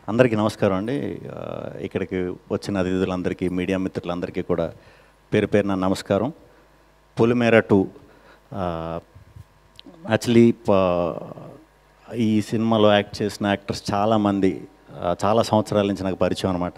అందరికీ నమస్కారం అండి ఆ, ఇక్కడికి వచ్చిన అతిథులందరికీ మీడియా మిత్రులందరికీ కూడా పేరు పేరున నమస్కారం పొలిమేర టూ యాక్చువల్లీ ఈ సినిమాలో యాక్ట్ చేసిన యాక్టర్స్ చాలామంది ఆ, చాలా సంవత్సరాల నుంచి నాకు పరిచయం అనమాట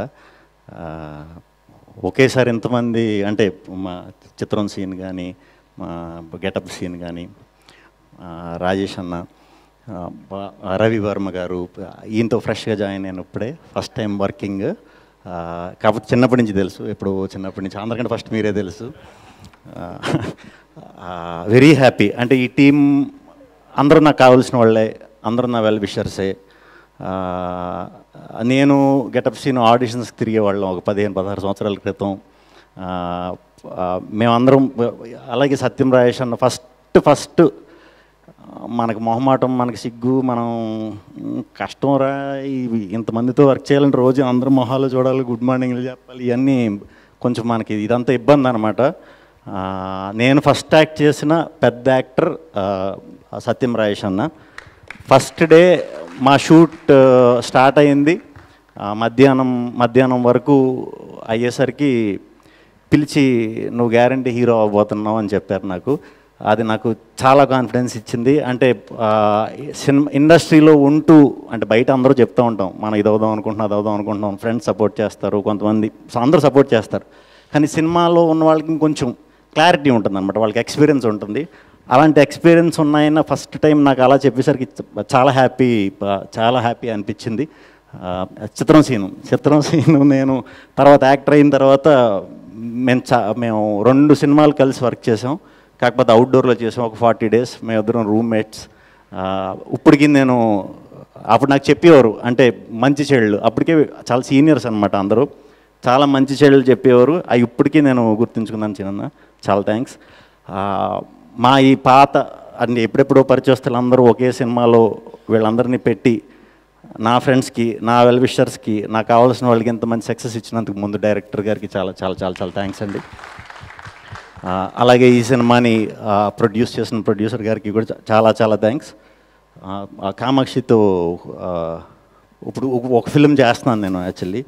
ఒకేసారి ఇంతమంది అంటే మా చిత్రం సీన్ కానీ మా గెటప్ సీన్ కానీ ఆ, రాజేష్ అన్న ఆ, బా- రవి వర్మ గారు ఈయనతో ఫ్రెష్గా జాయిన్ అయిన ఇప్పుడే ఫస్ట్ టైం వర్కింగ్ ఆ, కాకపోతే చిన్నప్పటి నుంచి తెలుసు ఎప్పుడు చిన్నప్పటి నుంచి అందరికంటే ఫస్ట్ మీరే తెలుసు వెరీ హ్యాపీ అంటే ఈ టీం అందరూ నాకు కావాల్సిన వాళ్ళే అందరూ నా వెల్ విషర్సే నేను గెటప్ సీన్ ఆడిషన్స్కి తిరిగేవాళ్ళం ఒక పదిహేను పదహారు సంవత్సరాల క్రితం ఆ, ఆ, మేమందరం అలాగే సత్యం రాయేష్ అన్న ఫస్ట్ ఫస్ట్ మనకు మొహమాటం మనకి సిగ్గు మనం "ఉమ్, కష్టం రా ఇవి ఇంతమందితో వర్క్ చేయాలంటే రోజు అందరూ మొహాలు చూడాలి గుడ్ మార్నింగ్లు చెప్పాలి ఇవన్నీ కొంచెం మనకి ఇదంతా ఇబ్బంది అనమాట నేను ఫస్ట్ యాక్ట్ చేసిన పెద్ద యాక్టర్ సత్యం రాయేష్ అన్న ఫస్ట్ డే మా షూట్ స్టార్ట్ అయింది ఆ, మధ్యాహ్నం మధ్యాహ్నం వరకు అయ్యేసరికి పిలిచి నువ్వు గ్యారంటీ హీరో అవ్వబోతున్నావు అని చెప్పారు నాకు అది నాకు చాలా కాన్ఫిడెన్స్ ఇచ్చింది అంటే ఆ, సినిమా ఇండస్ట్రీలో ఉంటూ అంటే బయట అందరూ చెప్తూ ఉంటాం మనం ఇది అవుదాం అనుకుంటున్నాం అది అవుదాం అనుకుంటున్నాం ఫ్రెండ్స్ సపోర్ట్ చేస్తారు కొంతమంది అందరూ సపోర్ట్ చేస్తారు కానీ సినిమాలో ఉన్న వాళ్ళకి ఇంకొంచెం క్లారిటీ ఉంటుంది అనమాట వాళ్ళకి ఎక్స్పీరియన్స్ ఉంటుంది అలాంటి ఎక్స్పీరియన్స్ ఉన్నాయన్న ఫస్ట్ టైం నాకు అలా చెప్పేసరికి చాలా హ్యాపీ చాలా హ్యాపీ అనిపించింది ఆ, చిత్రం సీను చిత్రం సీను నేను తర్వాత యాక్టర్ అయిన తర్వాత మేము చా మేము రెండు సినిమాలు కలిసి వర్క్ చేసాం కాకపోతే అవుట్డోర్లో చేసాం ఒక ఫార్టీ డేస్ మేమిద్దరం రూమ్మేట్స్ ఇప్పటికి నేను అప్పుడు నాకు చెప్పేవారు అంటే మంచి చెళ్ళు అప్పటికే చాలా సీనియర్స్ అనమాట అందరూ చాలా మంచి చెడులు చెప్పేవారు అవి ఇప్పటికీ నేను గుర్తుంచుకున్నాను చిన్న చాలా థ్యాంక్స్ మా ఈ పాత అంటే ఎప్పుడెప్పుడో పరిచయస్తులు అందరూ ఒకే సినిమాలో వీళ్ళందరినీ పెట్టి నా ఫ్రెండ్స్కి నా వెల్ విషర్స్కి నాకు కావాల్సిన వాళ్ళకి ఇంతమంది సక్సెస్ ఇచ్చినందుకు ముందు డైరెక్టర్ గారికి చాలా చాలా చాలా చాలా థ్యాంక్స్ అండి ఆ, అలాగే ఈ సినిమాని ప్రొడ్యూస్ చేసిన ప్రొడ్యూసర్ గారికి కూడా చా- చాలా చాలా థ్యాంక్స్ కామాక్షితో ఆ, ఇప్పుడు ఒక- ఒక ఫిలిం చేస్తున్నాను నేను యాక్చువల్లీ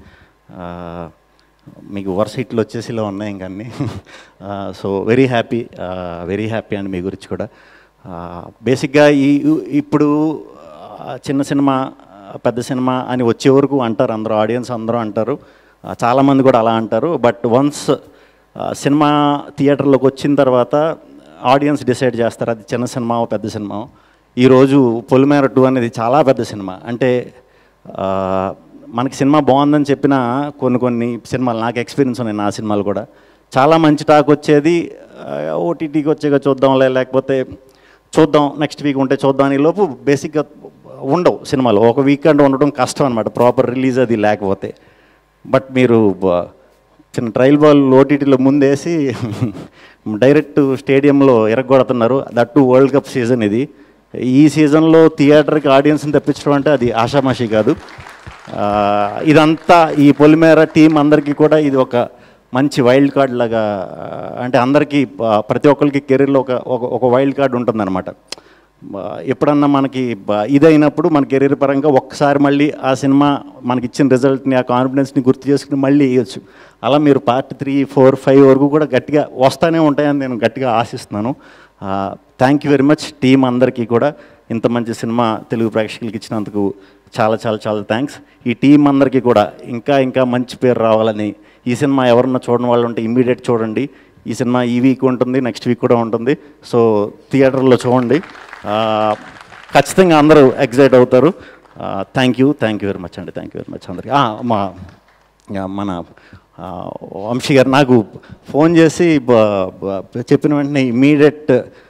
మీకు వరుస హిట్లు వచ్చేసి ఇలా ఉన్నాయి ఇంకా అన్నీ so very happy very happy అండి మీ గురించి కూడా బేసిక్గా ఈ ఇప్పుడు ఆ, చిన్న సినిమా ఆ, పెద్ద సినిమా అని వచ్చే వరకు అంటారు అందరూ ఆడియన్స్ అందరూ అంటారు ఆ, చాలామంది కూడా అలా అంటారు బట్ వన్స్ సినిమా థియేటర్లోకి వచ్చిన తర్వాత ఆడియన్స్ డిసైడ్ చేస్తారు అది చిన్న సినిమా పెద్ద సినిమా ఈరోజు పొలిమేర టూ అనేది చాలా పెద్ద సినిమా అంటే ఆ, మనకి సినిమా బాగుందని చెప్పిన కొన్ని కొన్ని సినిమాలు నాకు ఎక్స్పీరియన్స్ ఉన్నాయి నా సినిమాలు కూడా చాలా మంచి టాక్ వచ్చేది ఓటీటీకి వచ్చాక చూద్దాంలే లేకపోతే చూద్దాం నెక్స్ట్ వీక్ ఉంటే చూద్దాం అని లోపు బేసిక్గా ఉండవు సినిమాలు ఒక వీకెండ్ ఉండడం కష్టం అనమాట ప్రాపర్ రిలీజ్ అది లేకపోతే బట్ మీరు బ- చిన్న ట్రయల్ బాల్ ఓటీటీలో ముందేసి డైరెక్ట్ స్టేడియంలో ఎరగొడుతున్నారు దట్టు వరల్డ్ కప్ సీజన్ ఇది ఈ సీజన్లో థియేటర్కి ఆడియన్స్ని తెప్పించడం అంటే అది ఆషామాషి కాదు ఆ, ఇదంతా ఈ పొలిమేర టీం అందరికీ కూడా ఇది ఒక మంచి వైల్డ్ కార్డ్ లాగా ఆ, అంటే అందరికీ ఆ, ప్రతి ఒక్కరికి కెరీర్లో ఒక ఒక- ఒక వైల్డ్ కార్డ్ ఉంటుందన్నమాట ఆ, ఎప్పుడన్నా మనకి బ- ఇదైనప్పుడు మన కెరీర్ పరంగా ఒక్కసారి మళ్ళీ ఆ సినిమా మనకి ఇచ్చిన రిజల్ట్ని ఆ కాన్ఫిడెన్స్ని గుర్తు చేసుకుని మళ్ళీ వేయచ్చు అలా మీరు పార్ట్ త్రీ ఫోర్ ఫైవ్ వరకు కూడా గట్టిగా వస్తూనే ఉంటాయని నేను గట్టిగా ఆశిస్తున్నాను thank you very much team అందరికీ కూడా ఇంత మంచి సినిమా తెలుగు ప్రేక్షకులకి ఇచ్చినందుకు చాలా చాలా చాలా థ్యాంక్స్ ఈ టీం అందరికీ కూడా ఇంకా ఇంకా మంచి పేరు రావాలని ఈ సినిమా ఎవరన్నా చూడని వాళ్ళు ఉంటే ఇమ్మీడియట్ చూడండి ఈ సినిమా ఈ వీక్ ఉంటుంది నెక్స్ట్ వీక్ కూడా ఉంటుంది సో థియేటర్లో చూడండి ఆ, ఖచ్చితంగా అందరూ ఎగ్జైట్ అవుతారు thank you thank you very much అండి థ్యాంక్ యూ వెరీ మచ్ అందరికి ఆ, మా ఆ, మన ఆ, వంశీ గారు నాకు ఫోన్ చేసి బ- బ- చెప్పిన వెంటనే ఇమీడియట్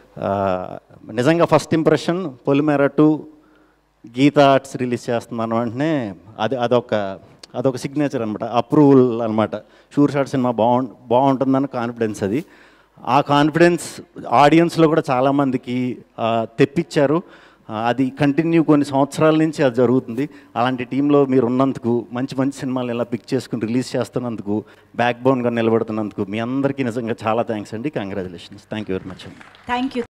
నిజంగా first impression Polimera two Geetha Arts release చేస్తున్నాను వెంటనే అది అదొక అదొక సిగ్నేచర్ అనమాట అప్రూవల్ అనమాట షూర్ షాట్ సినిమా బాగుం బాగుంటుందని కాన్ఫిడెన్స్ అది ఆ కాన్ఫిడెన్స్ ఆడియన్స్లో కూడా చాలామందికి ఆ, తెప్పించారు ఆ, అది కంటిన్యూ కొన్ని సంవత్సరాల నుంచి అది జరుగుతుంది అలాంటి టీంలో మీరు ఉన్నందుకు మంచి మంచి సినిమాలు ఇలా పిక్ చేసుకుని రిలీజ్ చేస్తున్నందుకు బ్యాక్ బోన్గా నిలబడుతున్నందుకు మీ అందరికీ నిజంగా చాలా థ్యాంక్స్ అండి congratulations thank you very much అండి థ్యాంక్ యూ